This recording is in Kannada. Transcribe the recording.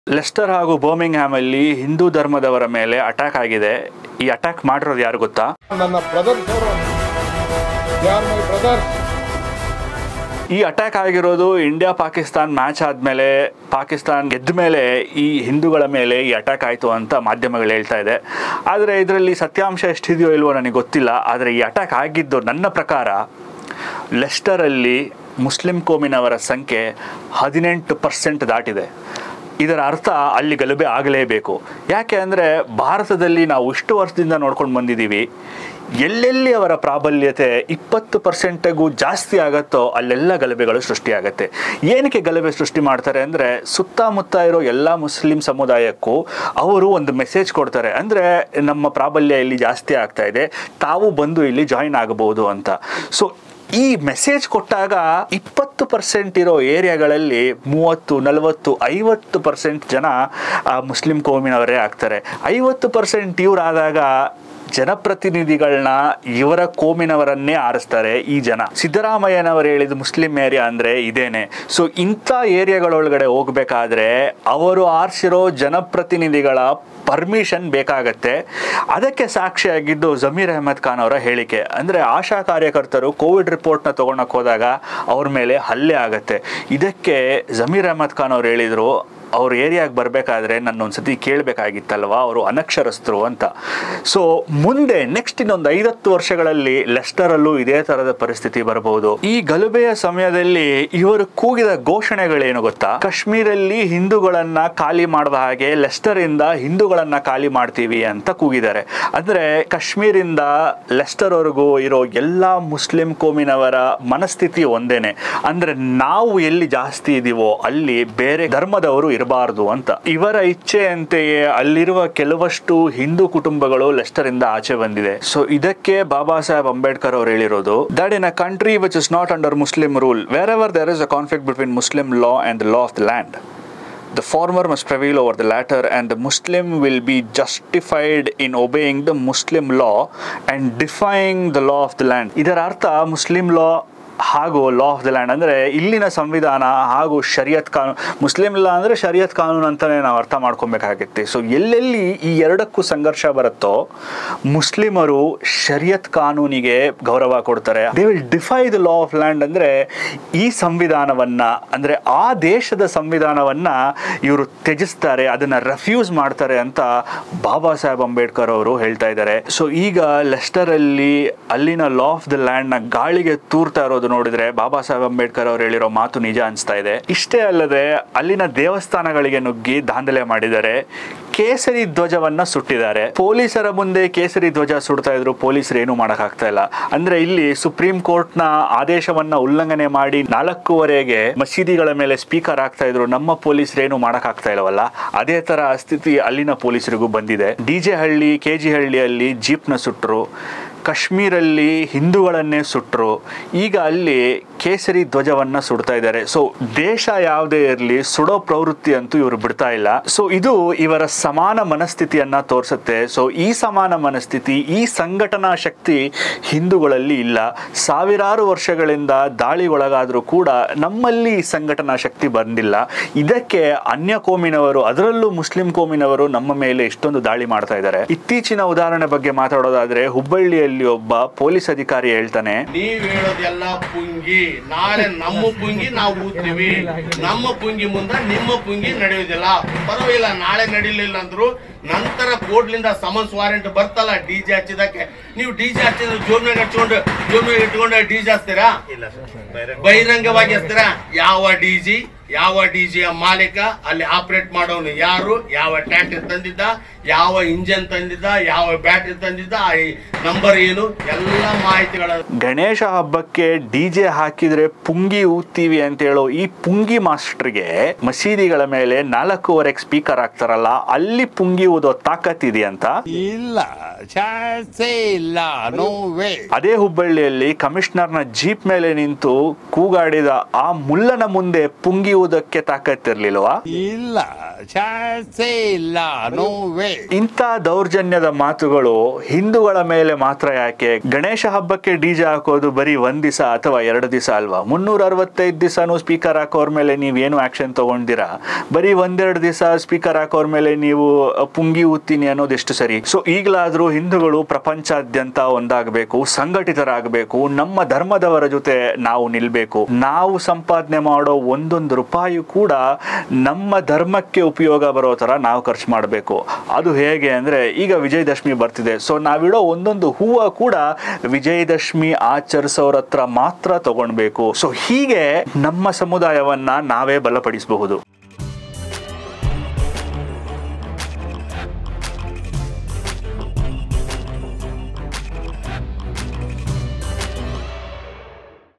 ಲೆಸ್ಟರ್ ಹಾಗೂ ಬರ್ಮಿಂಗ್ಹ್ಯಾಮ್ ಅಲ್ಲಿ ಹಿಂದೂ ಧರ್ಮದವರ ಮೇಲೆ ಅಟ್ಯಾಕ್ ಆಗಿದೆ ಈ ಅಟ್ಯಾಕ್ ಮಾಡಿರೋದು ಯಾರು ಗೊತ್ತಾ ನನ್ನ ಬ್ರದರ್ಸ್ ಅವರು ಯಾರ್ ಮೈ ಬ್ರದರ್ಸ್ ಈ ಅಟ್ಯಾಕ್ ಆಗಿರೋದು ಇಂಡಿಯಾ ಪಾಕಿಸ್ತಾನ್ ಮ್ಯಾಚ್ ಆದಮೇಲೆ ಪಾಕಿಸ್ತಾನ್ ಗೆದ್ದ ಮೇಲೆ ಈ ಹಿಂದೂಗಳ ಮೇಲೆ ಈ ಅಟ್ಯಾಕ್ ಆಯಿತು ಅಂತ ಮಾಧ್ಯಮಗಳು ಹೇಳ್ತಾ ಇದೆ ಆದರೆ ಇದರಲ್ಲಿ ಸತ್ಯಾಂಶ ಎಷ್ಟಿದೆಯೋ ಇಲ್ವೋ ನನಗೆ ಗೊತ್ತಿಲ್ಲ ಆದರೆ ಈ ಅಟ್ಯಾಕ್ ಆಗಿದ್ದು ನನ್ನ ಪ್ರಕಾರ ಲೆಸ್ಟರಲ್ಲಿ ಮುಸ್ಲಿಂ ಕೋಮಿನವರ ಸಂಖ್ಯೆ ಹದಿನೆಂಟು ಪರ್ಸೆಂಟ್ ದಾಟಿದೆ ಇದರ ಅರ್ಥ ಅಲ್ಲಿ ಗಲಭೆ ಆಗಲೇಬೇಕು ಯಾಕೆ ಅಂದರೆ ಭಾರತದಲ್ಲಿ ನಾವು ಇಷ್ಟು ವರ್ಷದಿಂದ ನೋಡ್ಕೊಂಡು ಬಂದಿದ್ದೀವಿ ಎಲ್ಲೆಲ್ಲಿ ಅವರ ಪ್ರಾಬಲ್ಯತೆ ಇಪ್ಪತ್ತು ಪರ್ಸೆಂಟಿಗೂ ಜಾಸ್ತಿ ಆಗತ್ತೋ ಅಲ್ಲೆಲ್ಲ ಗಲಭೆಗಳು ಸೃಷ್ಟಿಯಾಗತ್ತೆ ಏನಕ್ಕೆ ಗಲಭೆ ಸೃಷ್ಟಿ ಮಾಡ್ತಾರೆ ಅಂದರೆ ಸುತ್ತಮುತ್ತ ಇರೋ ಎಲ್ಲ ಮುಸ್ಲಿಂ ಸಮುದಾಯಕ್ಕೂ ಅವರು ಒಂದು ಮೆಸೇಜ್ ಕೊಡ್ತಾರೆ ಅಂದರೆ ನಮ್ಮ ಪ್ರಾಬಲ್ಯ ಇಲ್ಲಿ ಜಾಸ್ತಿ ಆಗ್ತಾ ಇದೆ ತಾವು ಬಂದು ಇಲ್ಲಿ ಜಾಯಿನ್ ಆಗಬಹುದು ಅಂತ ಸೊ ಈ ಮೆಸೇಜ್ ಕೊಟ್ಟಾಗ ಇಪ್ಪತ್ತು ಪರ್ಸೆಂಟ್ ಇರೋ ಏರಿಯಾಗಳಲ್ಲಿ ಮೂವತ್ತು ನಲವತ್ತು ಐವತ್ತು ಪರ್ಸೆಂಟ್ ಜನ ಆ, ಮುಸ್ಲಿಂ ಕೋಮಿನವರೇ ಆಗ್ತಾರೆ ಐವತ್ತು ಪರ್ಸೆಂಟ್ ಇವರಾದಾಗ ಜನಪ್ರತಿನಿಧಿಗಳನ್ನ ಇವರ ಕೋಮಿನವರನ್ನೇ ಆರಿಸ್ತಾರೆ ಈ ಜನ ಸಿದ್ದರಾಮಯ್ಯನವರು ಹೇಳಿದ ಮುಸ್ಲಿಂ ಏರಿಯಾ ಅಂದ್ರೆ ಇದೇನೆ ಸೊ ಇಂಥ ಏರಿಯಾಗಳೊಳಗಡೆ ಹೋಗ್ಬೇಕಾದ್ರೆ ಅವರು ಆರಿಸಿರೋ ಜನಪ್ರತಿನಿಧಿಗಳ ಪರ್ಮಿಷನ್ ಬೇಕಾಗತ್ತೆ ಅದಕ್ಕೆ ಸಾಕ್ಷಿಯಾಗಿದ್ದು ಜಮೀರ್ ಅಹಮದ್ ಖಾನ್ ಅವರ ಹೇಳಿಕೆ ಅಂದರೆ ಆಶಾ ಕಾರ್ಯಕರ್ತರು ಕೋವಿಡ್ ರಿಪೋರ್ಟ್ನ ತೊಗೊಳಕ್ಕೆ ಹೋದಾಗ ಅವ್ರ ಮೇಲೆ ಹಲ್ಲೆ ಆಗತ್ತೆ ಇದಕ್ಕೆ ಜಮೀರ್ ಅಹಮದ್ ಖಾನ್ ಅವ್ರು ಹೇಳಿದರು ಅವ್ರ ಏರಿಯಾಗೆ ಬರಬೇಕಾದ್ರೆ ನನ್ನ ಒಂದ್ಸತಿ ಕೇಳಬೇಕಾಗಿತ್ತಲ್ವಾ ಅವರು ಅನಕ್ಷರಸ್ಥರು ಅಂತ ಸೊ ಮುಂದೆ ನೆಕ್ಸ್ಟ್ ಇನ್ನೊಂದು ಐವತ್ತು ವರ್ಷಗಳಲ್ಲಿ ಲೆಸ್ಟರಲ್ಲೂ ಇದೇ ಥರದ ಪರಿಸ್ಥಿತಿ ಬರಬಹುದು ಈ ಗಲಭೆಯ ಸಮಯದಲ್ಲಿ ಇವರು ಕೂಗಿದ ಘೋಷಣೆಗಳೇನು ಗೊತ್ತಾ ಕಾಶ್ಮೀರಲ್ಲಿ ಹಿಂದೂಗಳನ್ನ ಖಾಲಿ ಮಾಡುವ ಹಾಗೆ ಲೆಸ್ಟರ್ ಇಂದ ಹಿಂದೂಗಳನ್ನ ಖಾಲಿ ಮಾಡ್ತೀವಿ ಅಂತ ಕೂಗಿದ್ದಾರೆ ಅಂದ್ರೆ ಕಾಶ್ಮೀರಿಂದ ಲೆಸ್ಟರ್ ವರೆಗೂ ಇರೋ ಎಲ್ಲಾ ಮುಸ್ಲಿಂ ಕೋಮಿನವರ ಮನಸ್ಥಿತಿ ಒಂದೇನೆ ಅಂದ್ರೆ ನಾವು ಎಲ್ಲಿ ಜಾಸ್ತಿ ಇದೀವೋ ಅಲ್ಲಿ ಬೇರೆ ಧರ್ಮದವರು ಇರಬಾರದು ಅಂತ ಇವರ ಇಚ್ಛೆಯಂತೆಯೇ ಅಲ್ಲಿರುವ ಕೆಲವಷ್ಟು ಹಿಂದೂ ಕುಟುಂಬಗಳು ಲೆಸ್ಟರ್ ಇಂದ ಆಚೆ ಬಂದಿದೆ ಸೊ ಇದಕ್ಕೆ ಬಾಬಾ ಸಾಹೇಬ್ ಅಂಬೇಡ್ಕರ್ ಅವರು ಹೇಳಿರೋದು that in a country which is not under Muslim rule wherever there is a conflict between Muslim law and law of the land the former must prevail over the latter and the muslim will be justified in obeying the muslim law and defying the law of the land ಇದರ ಅರ್ಥ ಮುಸ್ಲಿಂ ಲಾ ಹಾಗೂ ಲಾ ಆಫ್ ದ ಲ್ಯಾಂಡ್ ಅಂದರೆ ಇಲ್ಲಿನ ಸಂವಿಧಾನ ಹಾಗೂ ಶರಿಯತ್ ಕಾನೂನು ಮುಸ್ಲಿಂ ಲಾ ಅಂದರೆ ಶರಿಯತ್ ಕಾನೂನು ಅಂತಲೇ ನಾವು ಅರ್ಥ ಮಾಡ್ಕೊಬೇಕಾಗುತ್ತೆ ಸೊ ಎಲ್ಲೆಲ್ಲಿ ಈ ಎರಡಕ್ಕೂ ಸಂಘರ್ಷ ಬರುತ್ತೋ ಮುಸ್ಲಿಮರು ಶರಿಯತ್ ಕಾನೂನಿಗೆ ಗೌರವ ಕೊಡ್ತಾರೆ they will defy the law of land ಅಂದರೆ ಈ ಸಂವಿಧಾನವನ್ನ ಅಂದರೆ ಆ ದೇಶದ ಸಂವಿಧಾನವನ್ನ ಇವರು ತ್ಯಜಿಸ್ತಾರೆ ಅದನ್ನ ರೆಫ್ಯೂಸ್ ಮಾಡ್ತಾರೆ ಅಂತ ಬಾಬಾ ಸಾಹೇಬ್ ಅಂಬೇಡ್ಕರ್ ಅವರು ಹೇಳ್ತಾ ಇದ್ದಾರೆ ಸೊ ಈಗ ಲೆಸ್ಟರ್ ಅಲ್ಲಿ ಅಲ್ಲಿನ ಲಾ ಆಫ್ ದ ಲ್ಯಾಂಡ್ ನ ಗಾಳಿಗೆ ತೂರ್ತಾ ಇರೋದು ನೋಡಿದ್ರೆ ಬಾಬಾ ಸಾಹೇಬ್ ಅಂಬೇಡ್ಕರ್ ಅವರು ಹೇಳಿರೋ ಮಾತು ನಿಜ ಅನಿಸ್ತಾ ಇದೆ ಇಷ್ಟೇ ಅಲ್ಲದೆ ಅಲ್ಲಿನ ದೇವಸ್ಥಾನಗಳಿಗೆ ನುಗ್ಗಿ ದಾಂಧಲೆ ಮಾಡಿದ್ದಾರೆ ಕೇಸರಿ ಧ್ವಜವನ್ನ ಸುಟ್ಟಿದ್ದಾರೆ ಪೊಲೀಸರ ಮುಂದೆ ಕೇಸರಿ ಧ್ವಜ ಸುಡ್ತಾ ಇದ್ರು ಪೊಲೀಸರು ಏನು ಮಾಡಕ್ ಆಗ್ತಾ ಇಲ್ಲ ಅಂದ್ರೆ ಇಲ್ಲಿ ಸುಪ್ರೀಂ ಕೋರ್ಟ್ ನ ಆದೇಶವನ್ನ ಉಲ್ಲಂಘನೆ ಮಾಡಿ ನಾಲ್ಕೂವರೆಗೆ ಮಸೀದಿಗಳ ಮೇಲೆ ಸ್ಪೀಕರ್ ಆಗ್ತಾ ಇದ್ರು ನಮ್ಮ ಪೊಲೀಸರು ಏನು ಮಾಡಕ್ ಆಗ್ತಾ ಇಲ್ಲವಲ್ಲ ಅದೇ ತರ ಸ್ಥಿತಿ ಅಲ್ಲಿನ ಪೊಲೀಸರಿಗೂ ಬಂದಿದೆ ಡಿ ಜೆ ಹಳ್ಳಿ ಕೆ ಜಿ ಹಳ್ಳಿಯಲ್ಲಿ ಜೀಪ್ನ ಸುಟ್ಟರು ಕಾಶ್ಮೀರಲ್ಲಿ ಹಿಂದೂಗಳನ್ನೇ ಸುಟ್ಟರು ಈಗ ಅಲ್ಲಿ ಕೇಸರಿ ಧ್ವಜವನ್ನ ಸುಡ್ತಾ ಇದ್ದಾರೆ ಸೊ ದೇಶ ಯಾವುದೇ ಇರಲಿ ಸುಡೋ ಪ್ರವೃತ್ತಿ ಅಂತೂ ಇವರು ಬಿಡ್ತಾ ಇಲ್ಲ ಸೊ ಇದು ಇವರ ಸಮಾನ ಮನಸ್ಥಿತಿಯನ್ನ ತೋರಿಸುತ್ತೆ ಸೊ ಈ ಸಮಾನ ಮನಸ್ಥಿತಿ ಈ ಸಂಘಟನಾ ಶಕ್ತಿ ಹಿಂದೂಗಳಲ್ಲಿ ಇಲ್ಲ ಸಾವಿರಾರು ವರ್ಷಗಳಿಂದ ದಾಳಿಗೊಳಗಾದರೂ ಕೂಡ ನಮ್ಮಲ್ಲಿ ಈ ಸಂಘಟನಾ ಶಕ್ತಿ ಬಂದಿಲ್ಲ ಇದಕ್ಕೆ ಅನ್ಯ ಕೋಮಿನವರು ಅದರಲ್ಲೂ ಮುಸ್ಲಿಂ ಕೋಮಿನವರು ನಮ್ಮ ಮೇಲೆ ಇಷ್ಟೊಂದು ದಾಳಿ ಮಾಡ್ತಾ ಇದ್ದಾರೆ ಇತ್ತೀಚಿನ ಉದಾಹರಣೆ ಬಗ್ಗೆ ಮಾತಾಡೋದಾದ್ರೆ ಹುಬ್ಬಳ್ಳಿಯಲ್ಲಿ ಒಬ್ಬ ಪೊಲೀಸ್ ಅಧಿಕಾರಿ ಹೇಳ್ತಾನೆ ನೀವ್ ಹೇಳೋದೆಲ್ಲ ಪುಂಗಿ ನಾಳೆ ನಮ್ಮ ಪುಂಗಿ ನಾವು ಊದ್ತೀವಿ ನಮ್ಮ ಪುಂಗಿ ಮುಂದೆ ನಿಮ್ಮ ಪುಂಗಿ ನಡೆಯುವುದಿಲ್ಲ ಪರವಾಗಿಲ್ಲ ನಾಳೆ ನಡೀಲಿಲ್ಲ ಅಂದ್ರು ನಂತರ ಕೋರ್ಟ್ಲಿಂದ ಸಮನ್ಸ್ ವಾರೆಂಟ್ ಬರ್ತಲ್ಲ ಡಿ ಜೆ ಹಚ್ಚಿದಕ್ಕೆ ನೀವು ಡಿ ಜೆ ಹಚ್ಚಿದ್ರೆ ಜೋಬ್ನಾಗ ಹಚ್ಕೊಂಡು ಜೋಬ್ನಾಗ ಇಟ್ಕೊಂಡು ಡಿ ಜೆ ಹಚ್ತೀರಾ ಬಹಿರಂಗವಾಗಿ ಹಚ್ತೀರಾ ಯಾವ ಡಿ ಜಿ ಯಾವ ಡಿ ಜಿಯ ಮಾಲೀಕ ಅಲ್ಲಿ ಆಪರೇಟ್ ಮಾಡೋನು ಯಾರು ಯಾವ ಟ್ಯಾಕ್ಟರ್ ತಂದಿದ್ದ ಯಾವ ಇಂಜನ್ ತಂದಿದ್ದ ಯಾವ ಬ್ಯಾಟ್ರಿ ತಂದಿದ್ದ ಆ ನಂಬರ್ ಏನು ಎಲ್ಲ ಮಾಹಿತಿಗಳ ಗಣೇಶ ಹಬ್ಬಕ್ಕೆ ಡಿ ಜೆ ಹಾಕಿದ್ರೆ ಪುಂಗಿ ಊದ್ತೀವಿ ಅಂತ ಹೇಳೋ ಈ ಪುಂಗಿ ಮಾಸ್ಟರ್ಗೆ ಮಸೀದಿಗಳ ಮೇಲೆ ನಾಲ್ಕೂವರೆಗೆ ಸ್ಪೀಕರ್ ಹಾಕ್ತಾರಲ್ಲ ಅಲ್ಲಿ ಪುಂಗಿ ಊದೋ ತಾಕತ್ ಇದೆಯಂತ ಇಲ್ಲ ಚಾನ್ಸೇ ಇಲ್ಲ ನೋ ವೇ ಅದೇ ಹುಬ್ಬಳ್ಳಿಯಲ್ಲಿ ಕಮಿಷನರ್ನ ಜೀಪ್ ಮೇಲೆ ನಿಂತು ಕೂಗಾಡಿದ ಆ ಮುಲ್ಲನ ಮುಂದೆ ಪುಂಗಿ ಕೊಲ್ಲುವುದಕ್ಕೆ ತಾಕತ್ತಿರ್ಲಿಲ್ವಾ ಇಲ್ಲ ಚಾನ್ಸೇ ಇಲ್ಲ ನೋ ವೇ ಇಂಥ ದೌರ್ಜನ್ಯದ ಮಾತುಗಳು ಹಿಂದೂಗಳ ಮೇಲೆ ಮಾತ್ರ ಯಾಕೆ ಗಣೇಶ ಹಬ್ಬಕ್ಕೆ ಡಿಜೆ ಹಾಕೋದು ಬರೀ ಒಂದ್ ದಿವಸ ಅಥವಾ ಎರಡು ದಿವಸ ಅಲ್ವಾ ಮುನ್ನೂರ ಅರವತ್ತೈದು ದಿವಸನೂ ಸ್ಪೀಕರ್ ಹಾಕೋರ್ ಮೇಲೆ ನೀವೇನು ಆಕ್ಷನ್ ತಗೊಂಡಿರಾ ಬರೀ ಒಂದೆರಡು ದಿವಸ ಸ್ಪೀಕರ್ ಹಾಕೋರ್ ಮೇಲೆ ನೀವು ಪುಂಗಿ ಊದ್ತೀನಿ ಅನ್ನೋದು ಎಷ್ಟು ಸರಿ ಸೊ ಈಗಲಾದ್ರೂ ಹಿಂದೂಗಳು ಪ್ರಪಂಚಾದ್ಯಂತ ಒಂದಾಗಬೇಕು ಸಂಘಟಿತರಾಗಬೇಕು ನಮ್ಮ ಧರ್ಮದವರ ಜೊತೆ ನಾವು ನಿಲ್ಬೇಕು ನಾವು ಸಂಪಾದನೆ ಮಾಡೋ ಒಂದೊಂದು ರೂಪಾಯಿ ಕೂಡ ನಮ್ಮ ಧರ್ಮಕ್ಕೆ ಉಪಯೋಗ ಬರೋ ತರ ನಾವು ಖರ್ಚು ಮಾಡಬೇಕು ಅದು ಹೇಗೆ ಅಂದ್ರೆ ಈಗ ವಿಜಯದಶಮಿ ಬರ್ತಿದೆ ಸೊ ನಾವಿಡೋ ಒಂದೊಂದು ಹೂವ ಕೂಡ ವಿಜಯದಶಮಿ ಆಚರಿಸೋರ ಹತ್ರ ಮಾತ್ರ ತಗೊಳ್ಬೇಕು ಸೊ ಹೀಗೆ ನಮ್ಮ ಸಮುದಾಯವನ್ನ ನಾವೇ ಬಲಪಡಿಸಬಹುದು